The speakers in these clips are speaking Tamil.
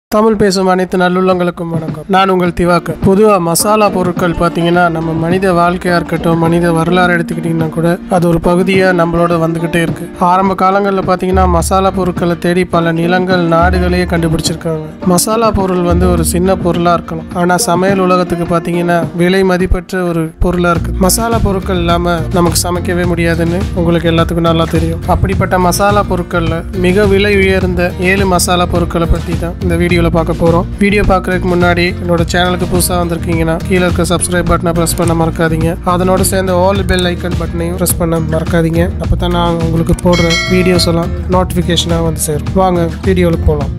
தமிழ் பேசும் அனைத்து நல்லுள்ளங்களுக்கும் வணக்கம் நான் உங்கள் திவாக்கு பொதுவாக மசாலா பொருட்கள் பார்த்தீங்கன்னா நம்ம மனித வாழ்க்கையாக இருக்கட்டும் மனித வரலாறு எடுத்துக்கிட்டிங்கன்னா கூட அது ஒரு பகுதியாக நம்மளோட வந்துக்கிட்டே இருக்கு ஆரம்ப காலங்களில் பார்த்தீங்கன்னா மசாலா பொருட்களை தேடி பல நிலங்கள் நாடுகளையே கண்டுபிடிச்சிருக்காங்க மசாலா பொருள் வந்து ஒரு சின்ன பொருளாக இருக்கலாம் ஆனால் சமையல் உலகத்துக்கு பார்த்தீங்கன்னா விலை மதிப்பற்ற ஒரு பொருளாக இருக்கு மசாலா பொருட்கள் இல்லாமல் நமக்கு சமைக்கவே முடியாதுன்னு உங்களுக்கு எல்லாத்துக்கும் நல்லா தெரியும் அப்படிப்பட்ட மசாலா பொருட்களில் மிக விலை உயர்ந்த ஏழு மசாலா பொருட்களை பற்றி தான் இந்த வீடியோவில் பார்க்க போகிறோம் வீடியோ பார்க்குறதுக்கு முன்னாடி என்னோட சேனலுக்கு புதுசாக வந்திருக்கீங்கன்னா கீழே இருக்க சப்ஸ்கிரைப் பட்டனை ப்ரெஸ் பண்ண மறக்காதீங்க அதனோட சேர்ந்து ஆல் பெல் ஐக்கன் பட்டனையும் ப்ரெஸ் பண்ண மறக்காதீங்க அப்போ தான் நான் உங்களுக்கு போடுற வீடியோஸ் எல்லாம் நோட்டிஃபிகேஷனாக வந்து சேரும் வாங்க வீடியோவில் போகலாம்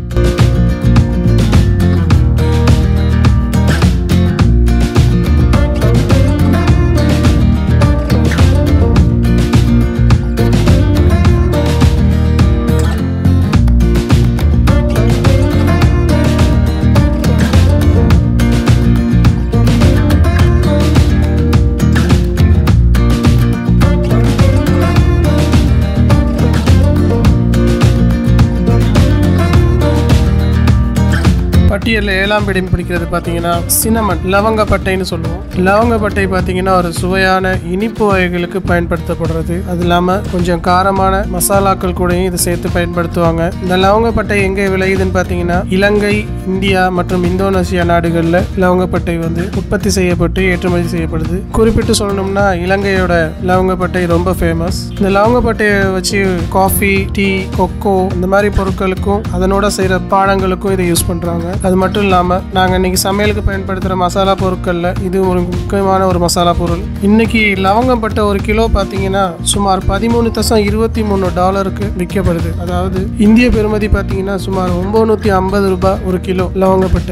பட்டியலில் ஏழாம் இடம் பிடிக்கிறது பார்த்தீங்கன்னா சினமன் லவங்கப்பட்டைன்னு சொல்லுவோம் லவங்கப்பட்டை பார்த்தீங்கன்னா ஒரு சுவையான இனிப்பு வகைகளுக்கு பயன்படுத்தப்படுறது அது இல்லாமல் கொஞ்சம் காரமான மசாலாக்கள் கூடயும் இதை சேர்த்து பயன்படுத்துவாங்க இந்த லவங்கப்பட்டை எங்கே விளையுதுன்னு பார்த்தீங்கன்னா இலங்கை இந்தியா மற்றும் இந்தோனேசியா நாடுகளில் லவங்கப்பட்டை வந்து உற்பத்தி செய்யப்பட்டு ஏற்றுமதி செய்யப்படுது குறிப்பிட்டு சொல்லணும்னா இலங்கையோட லவங்கப்பட்டை ரொம்ப ஃபேமஸ் இந்த லவங்கப்பட்டையை வச்சு காஃபி டீ கொக்கோ இந்த மாதிரி பொருட்களுக்கும் அதனோட செய்கிற பானங்களுக்கும் இதை யூஸ் பண்ணுறாங்க அது மட்டும் இல்லாமல் நாங்கள் இன்னைக்கு சமையலுக்கு பயன்படுத்துகிற மசாலா பொருட்களில் இது ஒரு முக்கியமான ஒரு மசாலா பொருள் இன்னைக்கு லவங்கப்பட்ட ஒரு கிலோ பார்த்தீங்கன்னா சுமார் பதிமூணு தசம் இருபத்தி மூணு டாலருக்கு விற்கப்படுது அதாவது இந்திய பெறுமதி பார்த்தீங்கன்னா சுமார் ஒம்பது ஐம்பது ரூபாய் ஒரு கிலோ லவங்கப்பட்டை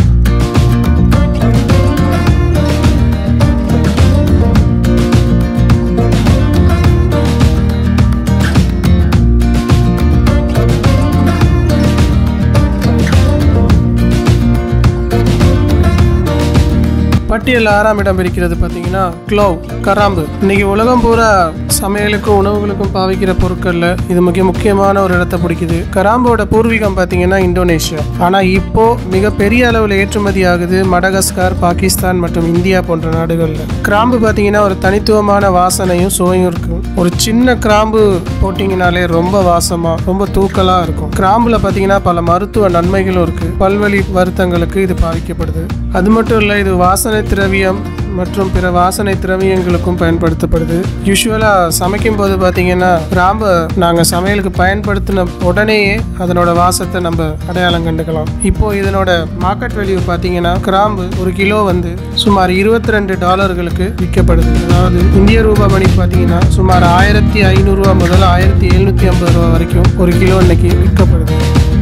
பட்டியல் ஆறாம் இடம் இருக்கிறது பார்த்தீங்கன்னா க்ளோவ் கராம்பு இன்னைக்கு உலகம் பூரா சமையலுக்கும் உணவுகளுக்கும் பாவிக்கிற பொருட்களில் இது மிக முக்கியமான ஒரு இடத்தை பிடிக்குது கராம்போட பூர்வீகம் பார்த்தீங்கன்னா இந்தோனேஷியா ஆனால் இப்போ மிகப்பெரிய அளவில் ஏற்றுமதி ஆகுது மடகஸ்கார் பாகிஸ்தான் மற்றும் இந்தியா போன்ற நாடுகளில் கிராம்பு பார்த்தீங்கன்னா ஒரு தனித்துவமான வாசனையும் சுவையும் இருக்கும் ஒரு சின்ன கிராம்பு போட்டிங்கனாலே ரொம்ப வாசமாக ரொம்ப தூக்கலாக இருக்கும் கிராம்புல பார்த்தீங்கன்னா பல மருத்துவ நன்மைகளும் இருக்கு பல்வழி வருத்தங்களுக்கு இது பாவிக்கப்படுது அது மட்டும் இல்லை இது வாசனை திரவியம் மற்றும் பிற வாசனை திரவியங்களுக்கும் பயன்படுத்தப்படுது யூஸ்வலாக சமைக்கும் போது பார்த்தீங்கன்னா கிராம்பை நாங்கள் சமையலுக்கு பயன்படுத்தின உடனேயே அதனோட வாசத்தை நம்ம அடையாளம் கண்டுக்கலாம் இப்போ இதனோட மார்க்கெட் வேல்யூ பார்த்தீங்கன்னா கிராம்பு ஒரு கிலோ வந்து சுமார் இருபத்தி ரெண்டு டாலர்களுக்கு விற்கப்படுது அதாவது இந்திய ரூபாய் மணி பார்த்தீங்கன்னா சுமார் ஆயிரத்தி ஐநூறுரூவா முதல் ஆயிரத்தி எழுநூற்றி ஐம்பது ரூபா வரைக்கும் ஒரு கிலோ இன்னைக்கு விற்கப்படுது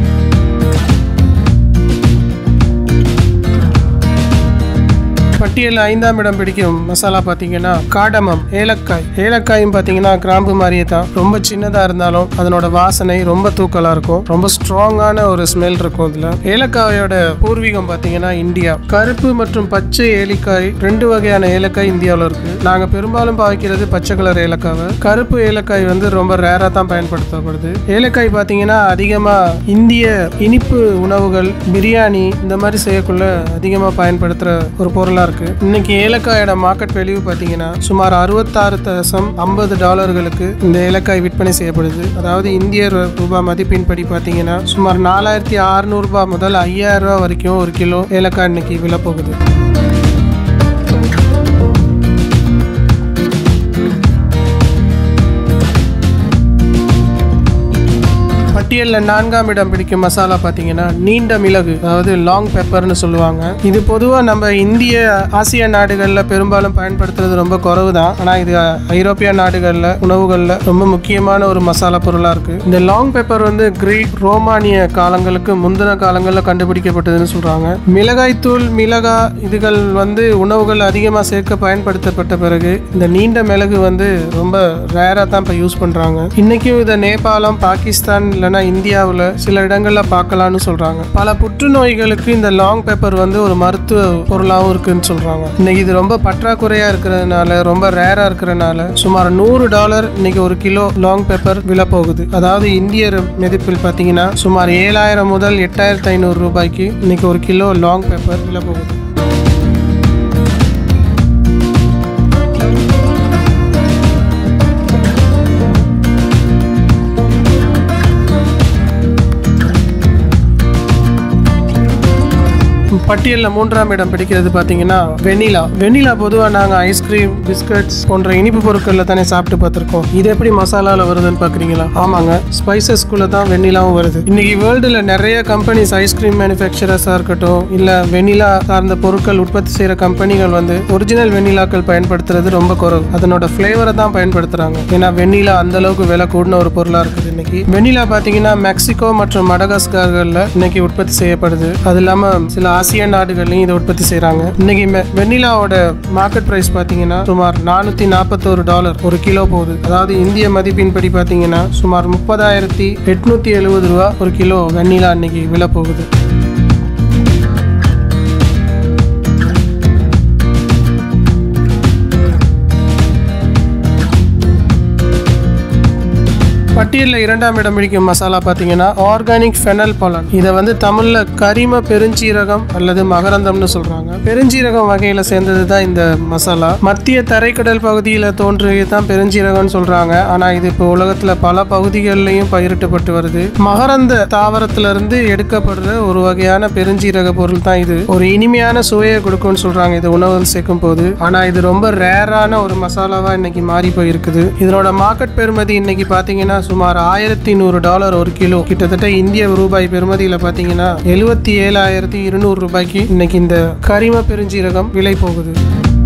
பட்டியலில் ஐந்தாம் இடம் பிடிக்கும் மசாலா பார்த்தீங்கன்னா காடமம் ஏலக்காய் ஏலக்காயும் பார்த்தீங்கன்னா கிராம்பு மாதிரியே தான் ரொம்ப சின்னதாக இருந்தாலும் அதனோட வாசனை ரொம்ப தூக்கலாக இருக்கும் ரொம்ப ஸ்ட்ராங்கான ஒரு ஸ்மெல் இருக்கும் இதில் ஏலக்காயோட பூர்வீகம் பார்த்தீங்கன்னா இந்தியா கருப்பு மற்றும் பச்சை ஏலக்காய் ரெண்டு வகையான ஏலக்காய் இந்தியாவில் இருக்கு நாங்கள் பெரும்பாலும் பாவிக்கிறது பச்சை கலர் ஏலக்காவை கருப்பு ஏலக்காய் வந்து ரொம்ப ரேராக தான் பயன்படுத்தப்படுது ஏலக்காய் பார்த்தீங்கன்னா அதிகமாக இந்திய இனிப்பு உணவுகள் பிரியாணி இந்த மாதிரி செய்யக்குள்ள அதிகமாக பயன்படுத்துகிற ஒரு பொருளாக இருக்கு இன்னைக்கு ஏலக்காயோட மார்க்கெட் வேல்யூ பார்த்தீங்கன்னா சுமார் அறுபத்தாறு தசம் ஐம்பது டாலர்களுக்கு இந்த ஏலக்காய் விற்பனை செய்யப்படுது அதாவது இந்திய ரூ- ரூபாய் மதிப்பின்படி பார்த்தீங்கன்னா சுமார் நாலாயிரத்தி அறுநூறுபா முதல் ஐயாயிரம் ரூபாய் வரைக்கும் ஒரு கிலோ ஏலக்காய் இன்னைக்கு விலை போகுது பட்டியலில் நான்காம் இடம் பிடிக்கும் மசாலா பார்த்தீங்கன்னா நீண்ட மிளகு அதாவது லாங் பெப்பர்னு சொல்லுவாங்க இது பொதுவாக நம்ம இந்திய ஆசிய நாடுகளில் பெரும்பாலும் பயன்படுத்துறது ரொம்ப குறைவு தான் ஆனால் இது ஐரோப்பிய நாடுகளில் உணவுகளில் ரொம்ப முக்கியமான ஒரு மசாலா பொருளாக இருக்குது இந்த லாங் பெப்பர் வந்து கிரீக் ரோமானிய காலங்களுக்கு முந்தின காலங்களில் கண்டுபிடிக்கப்பட்டதுன்னு சொல்கிறாங்க மிளகாய்த்தூள் மிளகா இதுகள் வந்து உணவுகள் அதிகமாக சேர்க்க பயன்படுத்தப்பட்ட பிறகு இந்த நீண்ட மிளகு வந்து ரொம்ப ரேராக தான் இப்போ யூஸ் பண்ணுறாங்க இன்றைக்கும் இதை நேபாளம் பாகிஸ்தான் இல்லைன்னா இந்தியாவில் சில இடங்களில் பார்க்கலாம்னு சொல்கிறாங்க பல புற்றுநோய்களுக்கு இந்த லாங் பெப்பர் வந்து ஒரு மருத்துவ பொருளாகவும் இருக்குன்னு சொல்கிறாங்க இன்னைக்கு இது ரொம்ப பற்றாக்குறையாக இருக்கிறதுனால ரொம்ப ரேராக இருக்கிறதுனால சுமார் நூறு டாலர் இன்னைக்கு ஒரு கிலோ லாங் பெப்பர் விலை போகுது அதாவது இந்திய மதிப்பில் பார்த்தீங்கன்னா சுமார் ஏழாயிரம் முதல் எட்டாயிரத்து ஐநூறு ரூபாய்க்கு இன்னைக்கு ஒரு கிலோ லாங் பெப்பர் விலை போகுது பட்டியலில் மூன்றாம் இடம் பிடிக்கிறது பார்த்தீங்கன்னா வெனிலா வெனிலா பொதுவாக நாங்கள் ஐஸ்கிரீம் பிஸ்கட்ஸ் போன்ற இனிப்பு பொருட்களில் தானே சாப்பிட்டு பார்த்துருக்கோம் இது எப்படி மசாலாவில் வருதுன்னு பார்க்குறீங்களா ஆமாங்க ஸ்பைசஸ்குள்ளே தான் வெண்ணிலாவும் வருது இன்னைக்கு வேர்ல்டில் நிறைய கம்பெனிஸ் ஐஸ்கிரீம் மேனுஃபேக்சரர்ஸாக இருக்கட்டும் இல்லை வெண்ணிலா சார்ந்த பொருட்கள் உற்பத்தி செய்கிற கம்பெனிகள் வந்து ஒரிஜினல் வெண்ணிலாக்கள் பயன்படுத்துறது ரொம்ப குறைவு அதனோட ஃப்ளேவரை தான் பயன்படுத்துகிறாங்க ஏன்னா வெண்ணிலா அந்த அளவுக்கு விலை கூடின ஒரு பொருளாக இருக்குது இன்னைக்கு வெண்ணிலா பார்த்தீங்கன்னா மெக்சிகோ மற்றும் மடகாஸ்கார்களில் இன்னைக்கு உற்பத்தி செய்யப்படுது அது இல்லாமல் சில ஆசிய நாடுகள்லையும் இதை உற்பத்தி செய்கிறாங்க இன்னைக்கு மெ- வெண்ணிலாவோட மார்க்கெட் ப்ரைஸ் பார்த்தீங்கன்னா சுமார் நானூற்றி நாற்பத்தோரு டாலர் ஒரு கிலோ போகுது அதாவது இந்திய மதிப்பின்படி பார்த்தீங்கன்னா சுமார் முப்பதாயிரத்தி எட்நூற்றி எழுபது ரூபா ஒரு கிலோ வெண்ணிலா இன்னைக்கு விலை போகுது பட்டியலில் இரண்டாம் இடம் பிடிக்கும் மசாலா பார்த்தீங்கன்னா ஆர்கானிக் ஃபெனல் பலன் இதை வந்து தமிழில் கரிம பெருஞ்சீரகம் அல்லது மகரந்தம்னு சொல்கிறாங்க பெருஞ்சீரகம் வகையில் சேர்ந்தது தான் இந்த மசாலா மத்திய தரைக்கடல் பகுதியில் தோன்றியது தான் பெருஞ்சீரகம்னு சொல்கிறாங்க ஆனால் இது இப்போ உலகத்தில் பல பகுதிகளிலையும் பயிரிட்டப்பட்டு வருது மகரந்த தாவரத்திலிருந்து எடுக்கப்படுற ஒரு வகையான பெருஞ்சீரக பொருள் தான் இது ஒரு இனிமையான சுவையை கொடுக்கும்னு சொல்கிறாங்க இது உணவில் சேர்க்கும் போது ஆனால் இது ரொம்ப ரேரான ஒரு மசாலாவாக இன்னைக்கு மாறி போயிருக்குது இதனோட மார்க்கெட் பெறுமதி இன்னைக்கு பார்த்தீங்கன்னா சுமார் ஆயிரத்தி நூறு டாலர் ஒரு கிலோ கிட்டத்தட்ட இந்திய ரூபாய் பெறுமதியில் பார்த்தீங்கன்னா எழுபத்தி ஏழாயிரத்தி இருநூறு ரூபாய்க்கு இன்னைக்கு இந்த கரிம பெருஞ்சீரகம் விலை போகுது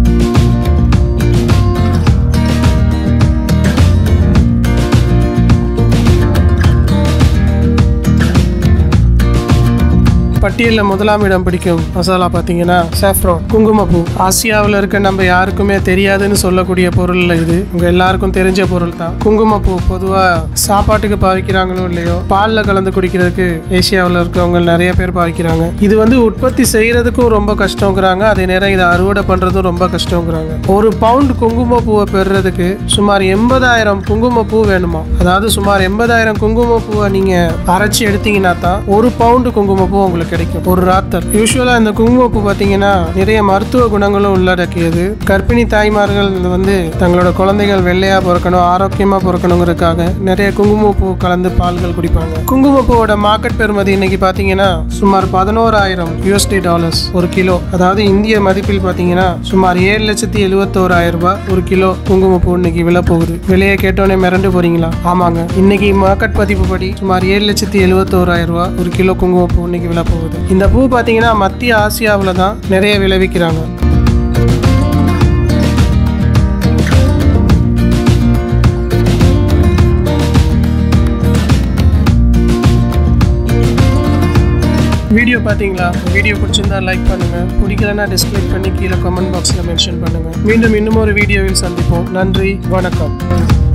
பட்டியலில் முதலாம் இடம் பிடிக்கும் மசாலா பார்த்தீங்கன்னா சாஃப்ரான் குங்குமப்பூ ஆசியாவில் இருக்க நம்ம யாருக்குமே தெரியாதுன்னு சொல்லக்கூடிய பொருள் இது உங்க எல்லாருக்கும் தெரிஞ்ச பொருள் தான் குங்குமப்பூ பொதுவாக சாப்பாட்டுக்கு பாவிக்கிறாங்களோ இல்லையோ பாலில் கலந்து குடிக்கிறதுக்கு ஏசியாவில் இருக்கவங்க நிறைய பேர் பாவிக்கிறாங்க இது வந்து உற்பத்தி செய்யறதுக்கும் ரொம்ப கஷ்டங்கிறாங்க அதே நேரம் இதை அறுவடை பண்ணுறதும் ரொம்ப கஷ்டங்கிறாங்க ஒரு பவுண்ட் குங்குமப்பூவை பெறுறதுக்கு சுமார் எண்பதாயிரம் குங்குமப்பூ வேணுமா அதாவது சுமார் எண்பதாயிரம் குங்குமப்பூவை நீங்கள் அரைச்சி எடுத்தீங்கன்னா தான் ஒரு பவுண்டு குங்குமப்பூ உங்களுக்கு கிடைக்கும் ஒரு ராத்தல் யூஸ்வலாக இந்த குங்குமப்பூ பார்த்தீங்கன்னா நிறைய மருத்துவ குணங்களும் உள்ளடக்கியது கர்ப்பிணி தாய்மார்கள் இது வந்து தங்களோட குழந்தைகள் வெள்ளையாக பிறக்கணும் ஆரோக்கியமாக பிறக்கணுங்கிறதுக்காக நிறைய குங்குமப்பூ கலந்து பால்கள் குடிப்பாங்க குங்குமப்பூவோட மார்க்கெட் பெறுமதி இன்னைக்கு பார்த்தீங்கன்னா சுமார் பதினோராயிரம் யூஎஸ்டி டாலர்ஸ் ஒரு கிலோ அதாவது இந்திய மதிப்பில் பார்த்தீங்கன்னா சுமார் ஏழு லட்சத்தி எழுபத்தோராயிரம் ரூபாய் ஒரு கிலோ குங்குமப்பூ இன்னைக்கு விலை போகுது விலையை கேட்டோன்னே மிரண்டு போறீங்களா ஆமாங்க இன்னைக்கு மார்க்கெட் மதிப்பு படி சுமார் ஏழு லட்சத்தி எழுபத்தோராயிரம் ரூபாய் ஒரு கிலோ குங்குமப்பூ இன்னைக்கு விலை போகுது இந்த பூ பார்த்தீங்கன்னா மத்திய ஆசியாவில் தான் நிறைய விளைவிக்கிறாங்க வீடியோ பார்த்தீங்களா வீடியோ பிடிச்சிருந்தா லைக் பண்ணுங்க பிடிக்கலன்னா டிஸ்லைக் பண்ணி கீழே கமெண்ட் பாக்ஸில் மென்ஷன் பண்ணுங்க மீண்டும் இன்னும் ஒரு வீடியோவில் சந்திப்போம் நன்றி வணக்கம்